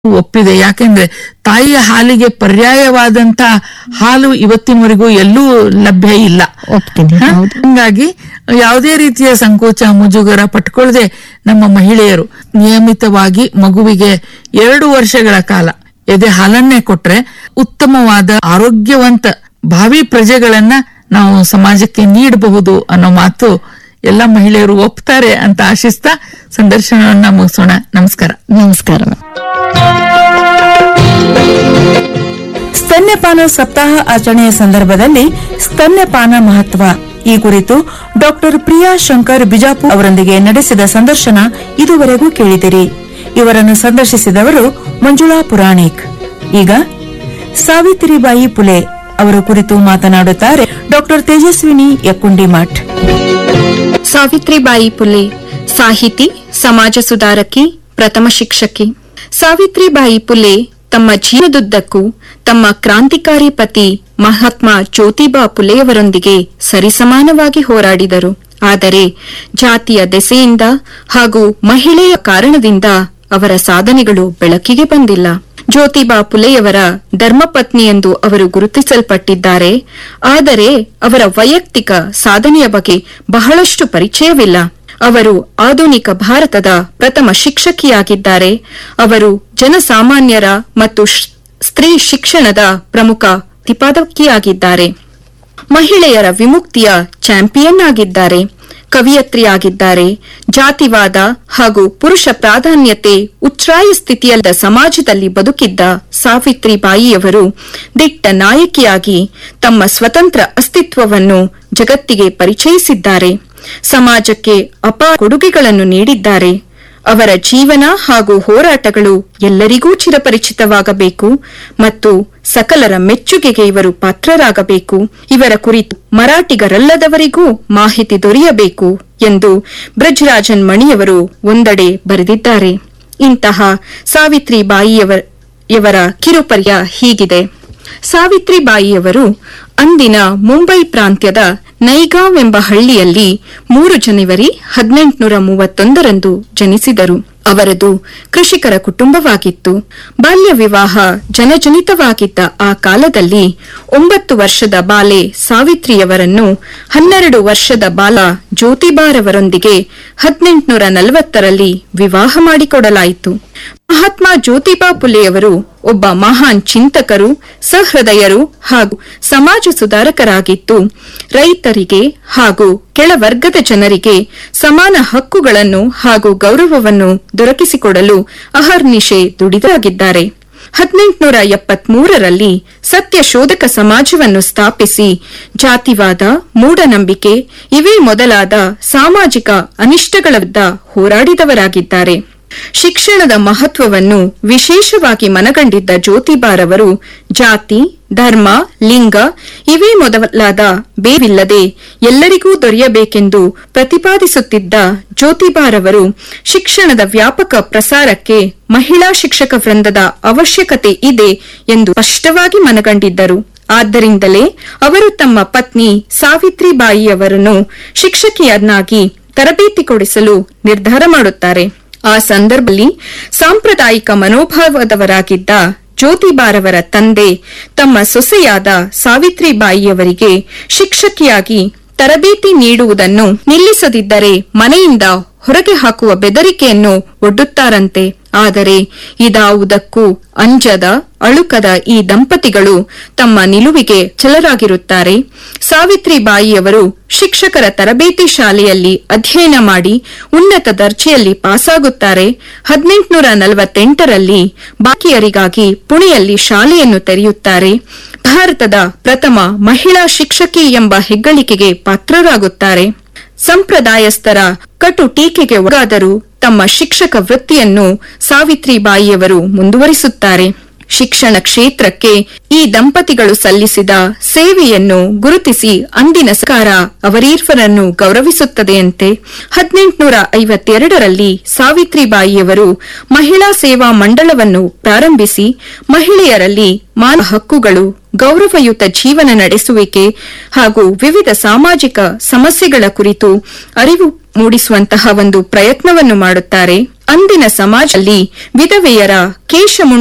ಒಪ್ಪಿದೆ ಯಾಕೆಂದ್ರೆ ತಾಯಿಯ ಹಾಲಿಗೆ ಪರ್ಯಾಯವಾದಂತ ಹಾಲು ಇವತ್ತಿನವರೆಗೂ ಎಲ್ಲೂ ಲಭ್ಯ ಇಲ್ಲ ಒಪ್ತೀನಿ ಹ? ಹೌದು ಹಂಗಾಗಿ ಯಾವುದೇ ರೀತಿಯ ಸಂಕೋಚ ಮುಜುಗರ ಪಟ್ಕೊಳ್ಳದೆ ನಮ್ಮ ಮಹಿಳೆಯರು ನಿಯಮಿತವಾಗಿ ಮಗುವಿಗೆ ಎರಡು ವರ್ಷಗಳ ಕಾಲ ಎದೆ ಹಾಲನ್ನೇ ಕೊಟ್ರೆ ಉತ್ತಮವಾದ ಆರೋಗ್ಯವಂತ ಭಾವಿ ಪ್ರಜೆಗಳನ್ನ ನಾವು ಸಮಾಜಕ್ಕೆ ನೀಡಬಹುದು ಅನ್ನೋ ಮಾತು ಎಲ್ಲ ಮಹಿಳೆಯರು ಒಪ್ತಾರೆ ಅಂತ ಆಶಿಸ್ತಾ ಸಂದರ್ಶನವನ್ನ ಮುಗಿಸೋಣ ನಮಸ್ಕಾರ ನಮಸ್ಕಾರ ma'am. ಸ್ತನ್ಯಪಾನ ಸಪ್ತಾಹ ಆಚರಣೆಯ ಸಂದರ್ಭದಲ್ಲಿ ಸ್ತನ್ಯಪಾನ ಮಹತ್ವ ಈ ಕುರಿತು ಡಾಕ್ಟರ್ ಪ್ರಿಯಾ ಶಂಕರ್ ಬಿಜಾಪುರ್ ಅವರೊಂದಿಗೆ ನಡೆಸಿದ ಸಂದರ್ಶನ ಇದುವರೆಗೂ ಕೇಳಿದಿರಿ ಇವರನ್ನು ಸಂದರ್ಶಿಸಿದವರು ಮಂಜುಳಾ ಪುರಾಣಿಕ್ ಈಗ ಸಾವಿತ್ರಿಬಾಯಿ ಪುಲೆ ಅವರ ಕುರಿತು ಮಾತನಾಡುತ್ತಾರೆ ಡಾಕ್ಟರ್ ತೇಜಸ್ವಿನಿ ಯಕ್ಕುಂಡಿ ಮಠ್ ಸಾವಿತ್ರಿಬಾಯಿ ಪುಲೆ ಸಾಹಿತಿ ಸಮಾಜ ಸುಧಾರಕಿ ಪ್ರಥಮ ಶಿಕ್ಷಕಿ ಸಾವಿತ್ರಿಬಾಯಿ ಪುಲೆ ತಮ್ಮ ಜೀವನದುದ್ದಕ್ಕೂ ತಮ್ಮ ಕ್ರಾಂತಿಕಾರಿ ಪತಿ ಮಹಾತ್ಮ ಜ್ಯೋತಿಬಾ ಪುಲೆಯವರೊಂದಿಗೆ ಸರಿಸಮಾನವಾಗಿ ಹೋರಾಡಿದರು ಆದರೆ ಜಾತಿಯ ದೆಸೆಯಿಂದ ಹಾಗೂ ಮಹಿಳೆಯ ಕಾರಣದಿಂದ ಅವರ ಸಾಧನೆಗಳು ಬೆಳಕಿಗೆ ಬಂದಿಲ್ಲ ಜ್ಯೋತಿಬಾ ಪುಲೆಯವರ ಧರ್ಮಪತ್ನಿ ಎಂದು ಅವರು ಗುರುತಿಸಲ್ಪಟ್ಟಿದ್ದಾರೆ ಆದರೆ ಅವರ ವೈಯಕ್ತಿಕ ಸಾಧನೆಯ ಬಗ್ಗೆ ಬಹಳಷ್ಟು ಪರಿಚಯವಿಲ್ಲ ಅವರು ಆಧುನಿಕ ಭಾರತದ ಪ್ರಥಮ ಶಿಕ್ಷಕಿಯಾಗಿದ್ದಾರೆ ಅವರು ಜನಸಾಮಾನ್ಯರ ಮತ್ತು ಶ್- ಸ್ತ್ರೀ ಶಿಕ್ಷಣದ ಪ್ರಮುಖ ಪ್ರತಿಪಾದಕಿಯಾಗಿದ್ದಾರೆ ಮಹಿಳೆಯರ ವಿಮುಕ್ತಿಯ ಚಾಂಪಿಯನ್ ಆಗಿದ್ದಾರೆ ಕವಿಯತ್ರಿಯಾಗಿದ್ದಾರೆ ಜಾತಿವಾದ ಹಾಗೂ ಪುರುಷ ಪ್ರಾಧಾನ್ಯತೆ ಉಚ್ಛ್ರಾಯ ಸ್ಥಿತಿಯಲ್ಲದ ಸಮಾಜದಲ್ಲಿ ಬದುಕಿದ್ದ ಸಾವಿತ್ರಿಬಾಯಿಯವರು ದಿಟ್ಟ ನಾಯಕಿಯಾಗಿ ತಮ್ಮ ಸ್ವತಂತ್ರ ಅಸ್ತಿತ್ವವನ್ನು ಜಗತ್ತಿಗೆ ಪರಿಚಯಿಸಿದ್ದಾರೆ ಸಮಾಜಕ್ಕೆ ಅಪಾರ ಕೊಡುಗೆಗಳನ್ನು ನೀಡಿದ್ದಾರೆ ಅವರ ಜೀವನ ಹಾಗೂ ಹೋರಾಟಗಳು ಎಲ್ಲರಿಗೂ ಚಿರಪರಿಚಿತವಾಗಬೇಕು ಮತ್ತು ಸಕಲರ ಮೆಚ್ಚುಗೆಗೆ ಇವರು ಪಾತ್ರರಾಗಬೇಕು ಇವರ ಕುರಿತು ಮರಾಠಿಗರಲ್ಲದವರಿಗೂ ಮಾಹಿತಿ ದೊರೆಯಬೇಕು ಎಂದು ಬ್ರಜ್ರಾಜನ್ ಮಣಿಯವರು ಒಂದೆಡೆ ಬರೆದಿದ್ದಾರೆ ಇಂತಹ ಸಾವಿತ್ರಿಬಾಯಿಯವರ ಯವರ ಕಿರುಪರ್ಯ ಹೀಗಿದೆ ಸಾವಿತ್ರಿಬಾಯಿಯವರು ಅಂದಿನ ಮುಂಬೈ ಪ್ರಾಂತ್ಯದ ನೈಗಾಂವ್ ಎಂಬ ಹಳ್ಳಿಯಲ್ಲಿ ಮೂರು ಜನವರಿ ಹದಿನೆಂಟುನೂರ ಮೂವತ್ತೊಂದರಂದು ಜನಿಸಿದರು ಅವರದು ಕೃಷಿಕರ ಕುಟುಂಬವಾಗಿತ್ತು ಬಾಲ್ಯ ವಿವಾಹ ಜನಜನಿತವಾಗಿದ್ದ ಆ ಕಾಲದಲ್ಲಿ ಒಂಬತ್ತು ವರ್ಷದ ಬಾಲೆ ಸಾವಿತ್ರಿಯವರನ್ನು ಹನ್ನೆರಡು ವರ್ಷದ ಬಾಲ ಜ್ಯೋತಿಬಾರವರೊಂದಿಗೆ ಹದಿನೆಂಟುನೂರ ನಲವತ್ತರಲ್ಲಿ ವಿವಾಹ ಮಾಡಿಕೊಡಲಾಯಿತು ಮಹಾತ್ಮ ಜ್ಯೋತಿಬಾ ಪುಲೆಯವರು ಒಬ್ಬ ಮಹಾನ್ ಚಿಂತಕರು ಸಹೃದಯರು ಹಾಗೂ ಸಮಾಜ ಸುಧಾರಕರಾಗಿದ್ದು ರೈತರಿಗೆ ಹಾಗೂ ಕೆಳವರ್ಗದ ಜನರಿಗೆ ಸಮಾನ ಹಕ್ಕುಗಳನ್ನು ಹಾಗೂ ಗೌರವವನ್ನು ದೊರಕಿಸಿಕೊಡಲು ಅಹರ್ನಿಶೆ ದುಡಿದಾಗಿದ್ದಾರೆ ಹದಿನೆಂಟುನೂರ ಎಪ್ಪತ್ಮೂರರಲ್ಲಿ ಸತ್ಯಶೋಧಕ ಸಮಾಜವನ್ನು ಸ್ಥಾಪಿಸಿ ಜಾತಿವಾದ ಮೂಢನಂಬಿಕೆ ಇವೇ ಮೊದಲಾದ ಸಾಮಾಜಿಕ ಅನಿಷ್ಟಗಳ ವಿರುದ್ಧ ಹೋರಾಡಿದವರಾಗಿದ್ದಾರೆ ಶಿಕ್ಷಣದ ಮಹತ್ವವನ್ನು ವಿಶೇಷವಾಗಿ ಮನಗಂಡಿದ್ದ ಜ್ಯೋತಿಬಾರವರು ಜಾತಿ ಧರ್ಮ ಲಿಂಗ ಇವೇ ಮೊದಲಾದ ಬೇವಿಲ್ಲದೆ ಎಲ್ಲರಿಗೂ ದೊರೆಯಬೇಕೆಂದು ಪ್ರತಿಪಾದಿಸುತ್ತಿದ್ದ ಜ್ಯೋತಿಬಾರವರು ಶಿಕ್ಷಣದ ವ್ಯಾಪಕ ಪ್ರಸಾರಕ್ಕೆ ಮಹಿಳಾ ಶಿಕ್ಷಕ ವೃಂದದ ಅವಶ್ಯಕತೆ ಇದೆ ಎಂದು ಸ್ಪಷ್ಟವಾಗಿ ಮನಗಂಡಿದ್ದರು ಆದ್ದರಿಂದಲೇ ಅವರು ತಮ್ಮ ಪತ್ನಿ ಸಾವಿತ್ರಿಬಾಯಿಯವರನ್ನು ಶಿಕ್ಷಕಿಯನ್ನಾಗಿ ತರಬೇತಿ ಕೊಡಿಸಲು ನಿರ್ಧಾರ ಮಾಡುತ್ತಾರೆ ಆ ಸಂದರ್ಭದಲ್ಲಿ ಸಾಂಪ್ರದಾಯಿಕ ಮನೋಭಾವದವರಾಗಿದ್ದ ಜ್ಯೋತಿಬಾರವರ ತಂದೆ ತಮ್ಮ ಸೊಸೆಯಾದ ಸಾವಿತ್ರಿಬಾಯಿಯವರಿಗೆ ಶಿಕ್ಷಕಿಯಾಗಿ ತರಬೇತಿ ನೀಡುವುದನ್ನು ನಿಲ್ಲಿಸದಿದ್ದರೆ ಮನೆಯಿಂದ ಹೊರಗೆ ಹಾಕುವ ಬೆದರಿಕೆಯನ್ನು ಒಡ್ಡುತ್ತಾರಂತೆ ಆದರೆ ಇದಾವುದಕ್ಕೂ ಅಂಜದ ಅಳುಕದ ಈ ದಂಪತಿಗಳು ತಮ್ಮ ನಿಲುವಿಗೆ ಛಲರಾಗಿರುತ್ತಾರೆ ಸಾವಿತ್ರಿಬಾಯಿಯವರು ಶಿಕ್ಷಕರ ತರಬೇತಿ ಶಾಲೆಯಲ್ಲಿ ಅಧ್ಯಯನ ಮಾಡಿ ಉನ್ನತ ದರ್ಜೆಯಲ್ಲಿ ಪಾಸಾಗುತ್ತಾರೆ ಹದಿನೆಂಟುನೂರ ನಲವತ್ತೆಂಟರಲ್ಲಿ ಬಾಕಿಯರಿಗಾಗಿ ಪುಣೆಯಲ್ಲಿ ಶಾಲೆಯನ್ನು ತೆರೆಯುತ್ತಾರೆ ಭಾರತದ ಪ್ರಥಮ ಮಹಿಳಾ ಶಿಕ್ಷಕಿ ಎಂಬ ಹೆಗ್ಗಳಿಕೆಗೆ ಪಾತ್ರರಾಗುತ್ತಾರೆ ಸಂಪ್ರದಾಯಸ್ಥರ ಕಟು ಟೀಕೆಗೆ ಒಳಗಾದರೂ ತಮ್ಮ ಶಿಕ್ಷಕ ವೃತ್ತಿಯನ್ನು ಸಾವಿತ್ರಿಬಾಯಿಯವರು ಮುಂದುವರಿಸುತ್ತಾರೆ ಶಿಕ್ಷಣ ಕ್ಷೇತ್ರಕ್ಕೆ ಈ ದಂಪತಿಗಳು ಸಲ್ಲಿಸಿದ ಸೇವೆಯನ್ನು ಗುರುತಿಸಿ ಅಂದಿನ ಸರ್ಕಾರ ಅವರೀರ್ವರನ್ನು ಗೌರವಿಸುತ್ತದೆಯಂತೆ ಹದಿನೆಂಟುನೂರ ಐವತ್ತೆರಡರಲ್ಲಿ ಸಾವಿತ್ರಿಬಾಯಿಯವರು ಮಹಿಳಾ ಸೇವಾ ಮಂಡಳವನ್ನು ಪ್ರಾರಂಭಿಸಿ ಮಹಿಳೆಯರಲ್ಲಿ ಮಾನವ ಹಕ್ಕುಗಳು ಗೌರವಯುತ ಜೀವನ ನಡೆಸುವಿಕೆ ಹಾಗೂ ವಿವಿಧ ಸಾಮಾಜಿಕ ಸಮಸ್ಯೆಗಳ ಕುರಿತು ಅರಿವು ಮೂಡಿಸುವಂತಹ ಒಂದು ಪ್ರಯತ್ನವನ್ನು ಮಾಡುತ್ತಾರೆ ಅಂದಿನ ಸಮಾಜದಲ್ಲಿ ವಿಧವೆಯರ ಕೇಶಮುಂಡ